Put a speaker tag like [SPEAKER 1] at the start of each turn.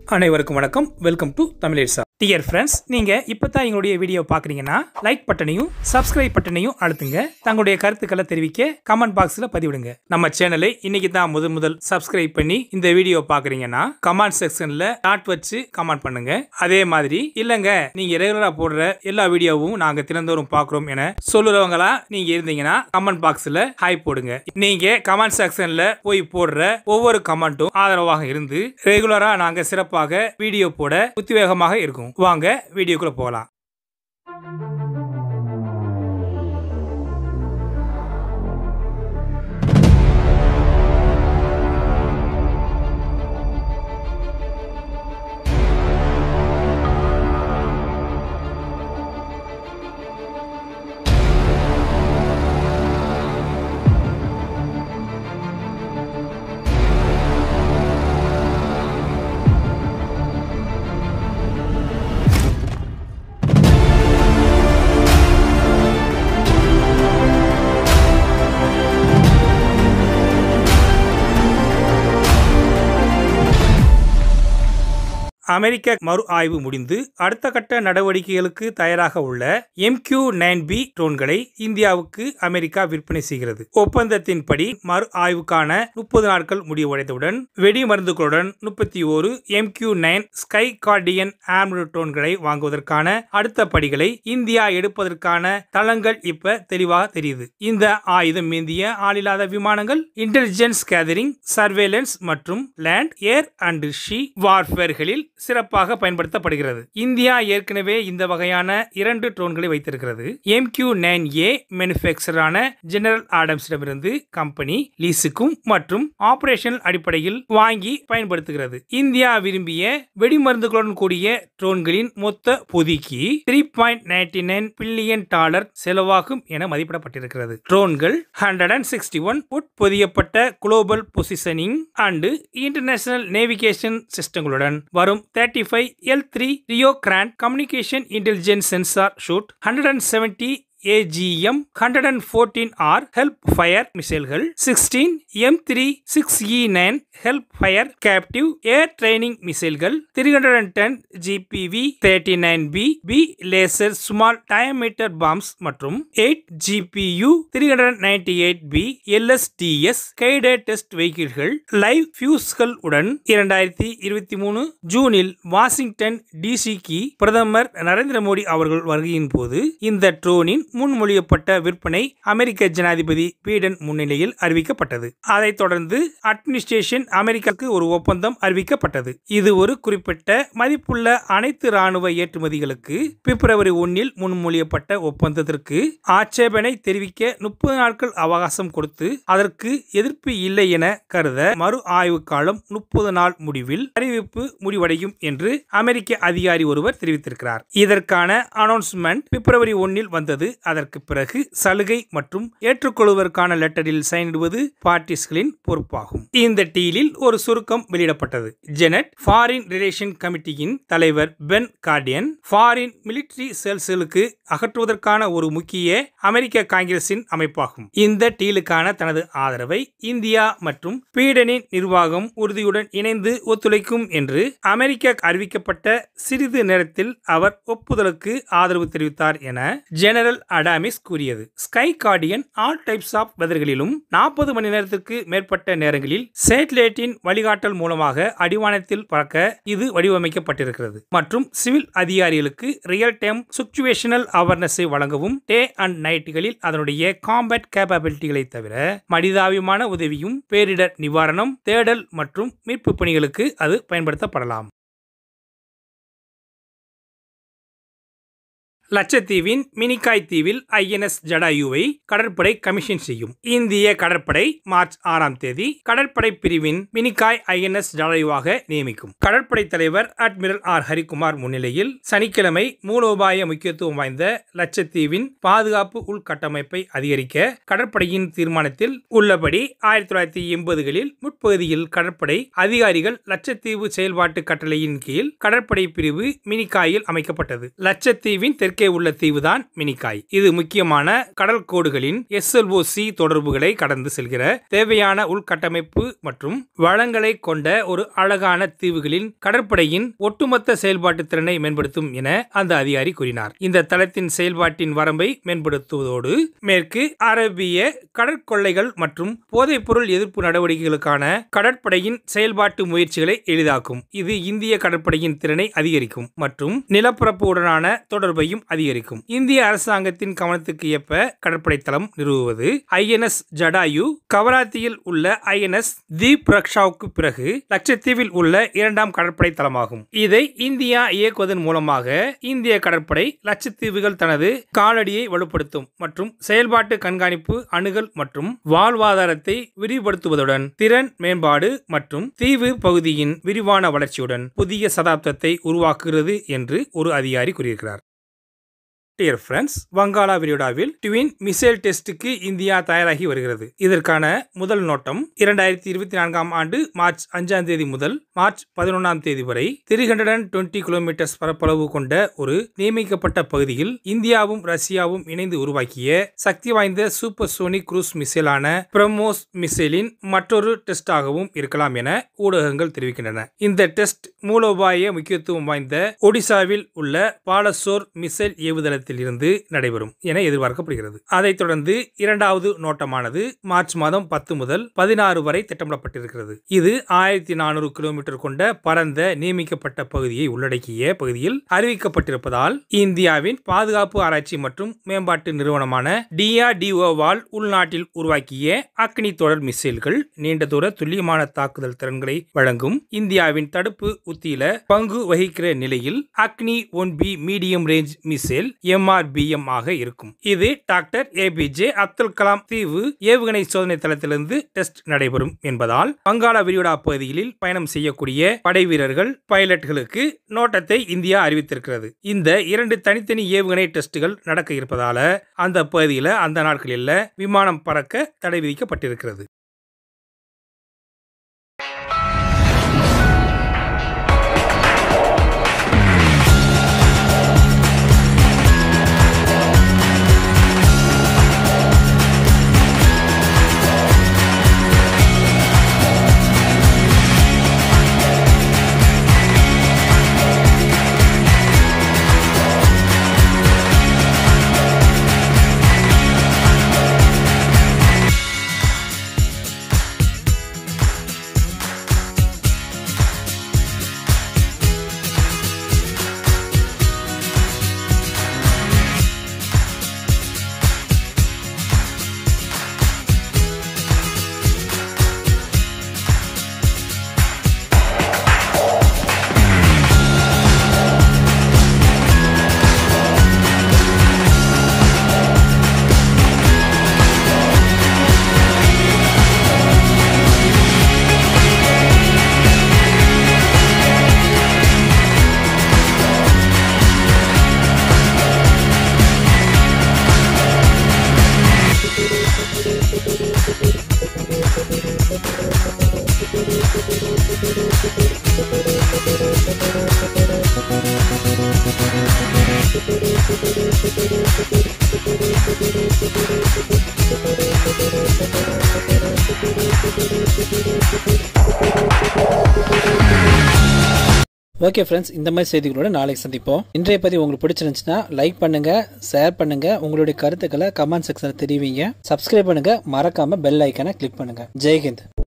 [SPEAKER 1] அனைவருக்கும் வணக்கம் welcome to Tamizhesa dear friends நீங்க இப்பதான் எங்களுடைய வீடியோ பாக்குறீங்கன்னா லைக் பட்டனையும் சப்ஸ்கிரைப் பட்டனையும் அழுத்துங்க தங்களுடைய கருத்துக்களை தெரிவிக்க கமெண்ட் பாக்ஸ்ல பதிவிடுங்க நம்ம சேனலை இன்னைக்கு தான் முதல் முதல் சப்ஸ்கிரைப் பண்ணி இந்த வீடியோ பாக்குறீங்கன்னா கமெண்ட் செக்ஷன்ல டாட் வச்சு கமெண்ட் பண்ணுங்க அதே மாதிரி இல்லங்க நீங்க ரெகுலரா போடுற எல்லா வீடியோவும் நாங்க தினந்தோறும் பாக்குறோம் என சொல்லுறவங்களா நீங்க இருந்தீங்கன்னா கமெண்ட் பாக்ஸ்ல ஹாய் போடுங்க நீங்க கமெண்ட் செக்ஷன்ல போய் போடுற ஒவ்வொரு கமெண்ட்டும் ஆதரவாக இருந்து ரெகுலரா நாங்க சிறப்பாக வீடியோ போட உத்வேகமாக இருக்கும் வாங்க வீடியோக்குள்ள போகலாம் அமெரிக்க மறு ஆய்வு முடிந்து அடுத்த கட்ட நடவடிக்கைகளுக்கு தயாராக உள்ள எம்கியூ நைன் பி ட்ரோன்களை இந்தியாவுக்கு அமெரிக்கா விற்பனை செய்கிறது ஒப்பந்தத்தின்படி மறு ஆய்வுக்கான முப்பது நாட்கள் முடிவடைந்தவுடன் வெடி மருந்துகளுடன் முப்பத்தி ஒரு MQ nine Sky Guardian armed ட்ரோன்களை வாங்குவதற்கான அடுத்த படிகளை இந்தியா எடுப்பதற்கான தளங்கள் இப்ப தெளிவாக தெரியுது இந்த ஆயுதம் மீந்திய ஆளில்லாத விமானங்கள் இன்டெலிஜென்ஸ் கேதரிங் சர்வேலன்ஸ் மற்றும் லேண்ட் ஏர் அண்ட் ஷி வார்ஃபேர்களில் சிறப்பாக பயன்படுத்தப்படுகிறது இந்தியா ஏற்கனவே இந்த வகையான இரண்டு ட்ரோன்களை வைத்திருக்கிறது எம் கியூ நைன் ஏ மேனுபேக்சரான ஜெனரல் ஆடம்ஸிடமிருந்து கம்பெனி லீஸுக்கும் மற்றும் ஆபரேஷனல் அடிப்படையில் வாங்கி பயன்படுத்துகிறது இந்தியா விரும்பிய வெடிமருந்துகளுடன் கூடிய ட்ரோன்களின் மொத்த பொதிக்கு three point ninety nine billion dollar செலவாகும் என மதிப்பிடப்பட்டிருக்கிறது ட்ரோன்கள் ஹண்ட்ரட் அண்ட் சிக்ஸ்டி ஒன் உட்பொதியப்பட்ட global positioning and international navigation சிஸ்டங்களுடன் வரும் thirty five L three Rio Grande communication intelligence sensor suite hundred and seventy AGM hundred and fourteen R Hellfire மிசைல்கள் sixteen M three six E nine Hellfire captive air training மிசைல்கள் three hundred and ten GBU thirty nine B B laser small diameter bombs மற்றும் eight GBU three hundred ninety eight B LSTDS guided test வெஹிக்கிள்கள் live ஃபியூஸ்கள் உடன் இரண்டாயிரத்தி இருபத்தி மூணு ஜூனில் Washington டிசிக்கு பிரதமர் நரேந்திர மோடி அவர்கள் வருகையின் போது இந்த ட்ரோனின் முன்மொழியப்பட்ட விற்பனை அமெரிக்க ஜனாதிபதி பீடன் முன்னிலையில் அறிவிக்கப்பட்டது அதைத் தொடர்ந்து அட்மினிஸ்ட்ரேஷன் அமெரிக்காவுக்கு ஒரு ஒப்பந்தம் அறிவிக்கப்பட்டது இது ஒரு குறிப்பிட்ட மதிப்புள்ள அனைத்து ராணுவ ஏற்றுமதிகளுக்கு பிப்ரவரி ஒன்னில் முன்மொழியப்பட்ட ஒப்பந்தத்திற்கு ஆட்சேபனை தெரிவிக்க முப்பது நாட்கள் அவகாசம் கொடுத்து அதற்கு எதிர்ப்பு இல்லை என கருத மறு ஆய்வு காலம் முப்பது நாள் முடிவில் அறிவிப்பு முடிவடையும் என்று அமெரிக்க அதிகாரி ஒருவர் தெரிவித்திருக்கிறார் இதற்கான அனௌன்ஸ்மெண்ட் பிப்ரவரி ஒன்னில் வந்தது அதற்கு பிறகு சலுகை மற்றும் ஏற்றுக்கொள்வதற்கான லெட்டரில் சைனிடுவது பார்ட்டிஸ்களின் பொறுப்பாகும் இந்த டீலில் ஒரு சுருக்கம் வெளியிடப்பட்டது ஜெனட் ஃபாரின் ரிலேஷன் கமிட்டியின் தலைவர் பென் கார்டியன் ஃபாரின் மிலிட்டரி செல்ஸ்களுக்கு அகற்றுவதற்கான ஒரு முக்கிய அமெரிக்க காங்கிரசின் அமைப்பாகும் இந்த டீலுக்கான தனது ஆதரவை இந்தியா மற்றும் பீடனின் நிர்வாகம் உறுதியுடன் இணைந்து ஒத்துழைக்கும் என்று அமெரிக்க அறிவிக்கப்பட்ட சிறிது நேரத்தில் அவர் ஒப்புதலுக்கு ஆதரவு தெரிவித்தார் என ஜெனரல் அடாமிஸ் கூறியது Sky Guardian all types of வெதர்களிலும் நாற்பது மணி நேரத்திற்கு மேற்பட்ட நேரங்களில் சேட்டலைட்டின் வழிகாட்டல் மூலமாக அடிவானத்தில் பறக்க இது வடிவமைக்கப்பட்டிருக்கிறது மற்றும் சிவில் அதிகாரிகளுக்கு ரியல் டைம் சுச்சுவேஷனல் அவேர்னஸை வழங்கவும் டே அண்ட் நைட்டுகளில் அதனுடைய காம்பேட் கேப்பபிலிட்டிகளை தவிர மனிதாபிமான உதவியும் பேரிடர் நிவாரணம் தேடல் மற்றும் மீட்பு பணிகளுக்கு அது பயன்படுத்தப்படலாம் லட்சத்தீவின் மினிகாய் தீவில் ஐஎன்எஸ் ஜடாயுவை கடற்படை கமிஷன் செய்யும் இந்திய கடற்படை மார்ச் ஆறாம் தேதி கடற்படை பிரிவின் மினிகாய் ஐஎன்எஸ் ஜடாயுவாக நியமிக்கும் கடற்படை தலைவர் அட்மிரல் ஆர் ஹரிகுமார் முன்னிலையில் சனிக்கிழமை மூலோபாய முக்கியத்துவம் வாய்ந்த லட்சத்தீவின் பாதுகாப்பு உள்கட்டமைப்பை அதிகரிக்க கடற்படையின் தீர்மானத்தில் உள்ளபடி ஆயிரத்தி தொள்ளாயிரத்தி எண்பதுகளில் முற்பகுதியில் கடற்படை அதிகாரிகள் லட்சத்தீவு செயல்பாட்டு கட்டளையின் கீழ் கடற்படை பிரிவு மினிகாயில் அமைக்கப்பட்டது லட்சத்தீவின் தெற்கு மேற்கே உள்ள தீவுதான் மினிக்காய் இது முக்கியமான கடல் கோடுகளின் எஸ்எல்ஓசி தொடர்புகளை கடந்து செல்கிற தேவையான உள்கட்டமைப்பு மற்றும் வளங்களை கொண்ட ஒரு அழகான தீவுகளின் கடற்படையின் ஒட்டுமொத்த செயல்பாட்டு திறனை மேம்படுத்தும் என அந்த அதிகாரி கூறினார் இந்த தளத்தின் செயல்பாட்டின் வரம்பை மேம்படுத்துவதோடு மேற்கு அரேபிய கடற்கொள்ளைகள் மற்றும் போதைப்பொருள் எதிர்ப்பு நடவடிக்கைகளுக்கான கடற்படையின் செயல்பாட்டு முயற்சிகளை எளிதாக்கும் இது இந்திய கடற்படையின் திறனை அதிகரிக்கும் மற்றும் நிலப்பரப்புடனான தொடர்பையும் அதிகரிக்கும் இந்திய அரசாங்கத்தின் கவனத்துக்கு ஏற்ப கடற்படை தளம் நிறுவுவது ஐஎன்எஸ் ஜடாயு கவராத்தியில் உள்ள ஐஎன்எஸ் தீப் ரக்ஷாவுக்கு பிறகு லட்சத்தீவில் உள்ள இரண்டாம் கடற்படை தளமாகும் இதை இந்தியா இயக்குவதன் மூலமாக இந்திய கடற்படை லட்சத்தீவுகள் தனது காலடியை வலுப்படுத்தும் மற்றும் செயல்பாட்டு கண்காணிப்பு அணுகல் மற்றும் வாழ்வாதாரத்தை விரிவுபடுத்துவதுடன் திறன் மேம்பாடு மற்றும் தீவு பகுதியின் விரிவான வளர்ச்சியுடன் புதிய சதாப்தத்தை உருவாக்குகிறது என்று ஒரு அதிகாரி கூறியிருக்கிறார் டியர் ஃப்ரெண்ட்ஸ் வங்காளா விரிகுடாவில் ட்வின் மிசைல் டெஸ்டுக்கு இந்தியா தயாராகி வருகிறது இதற்கான முதல் நோட்டம் இரண்டாயிரத்தி இருபத்தி நான்காம் ஆண்டு மார்ச் அஞ்சாம் தேதி முதல் மார்ச் பதினொன்றாம் தேதி வரை three hundred and twenty kilometres பரப்பளவு கொண்ட ஒரு நியமிக்கப்பட்ட பகுதியில் இந்தியாவும் ரஷ்யாவும் இணைந்து உருவாக்கிய சக்தி வாய்ந்த சூப்பர் சோனிக் குரூஸ் மிசைலான பிரம்மோஸ் மிசைலின் மற்றொரு டெஸ்டாகவும் இருக்கலாம் என ஊடகங்கள் தெரிவிக்கின்றன இந்த டெஸ்ட் மூலோபாய முக்கியத்துவம் வாய்ந்த ஒடிசாவில் உள்ள பாலசோர் மிசைல் ஏவுதளத்தில் இருந்து நடைபெறும் என எதிர்பார்க்கப்படுகிறது அதைத் தொடர்ந்து இரண்டாவது நோட்டமானது மார்ச் மாதம் பத்து முதல் பதினாறு வரை திட்டமிடப்பட்டிருக்கிறது இது ஆயிரத்தி நானூறு கிலோமீட்டர் கொண்ட பரந்த நியமிக்கப்பட்ட பகுதியை உள்ளடக்கிய பகுதியில் அறிவிக்கப்பட்டிருப்பதால் இந்தியாவின் பாதுகாப்பு ஆராய்ச்சி மற்றும் மேம்பாட்டு நிறுவனமான டிஆர்டிஓவால் உள்நாட்டில் உருவாக்கிய அக்னி தொடர் மிசைல்கள் நீண்ட தூர துல்லியமான தாக்குதல் திறன்களை வழங்கும் இந்தியாவின் தடுப்பு உத்தியில பங்கு வகிக்கிற நிலையில் Agni one P medium range missile MRBM ஆக இருக்கும் இது டாக்டர் ஏபிஜே அப்துல் கலாம் தீவு ஏவுகணை சோதனை தளத்திலிருந்து டெஸ்ட் நடைபெறும் என்பதால் வங்காள விரிகுடா பகுதிகளில் பயணம் செய்யக்கூடிய படை வீரர்கள் பைலட்களுக்கு நோட்டத்தை இந்தியா அறிவித்திருக்கிறது இந்த இரண்டு தனித்தனி ஏவுகணை டெஸ்டுகள் நடக்க இருப்பதால அந்த பகுதியில் அந்த நாட்களில் விமானம் பறக்க தடை விதிக்கப்பட்டிருக்கிறது
[SPEAKER 2] ஓகே ஃப்ரெண்ட்ஸ் இந்த மாதிரி செய்திகளோட நாளைக்கு சந்திப்போம் இன்றைய பதிவு உங்களுக்கு பிடிச்சிருந்துச்சுன்னா லைக் பண்ணுங்க ஷேர் பண்ணுங்க உங்களுடைய கருத்துக்களை கமெண்ட் செக்ஷனில் தெரிவிங்க சப்ஸ்கிரைப் பண்ணுங்க மறக்காம பெல் ஐக்கானை கிளிக் பண்ணுங்க ஜெய்ஹிந்த்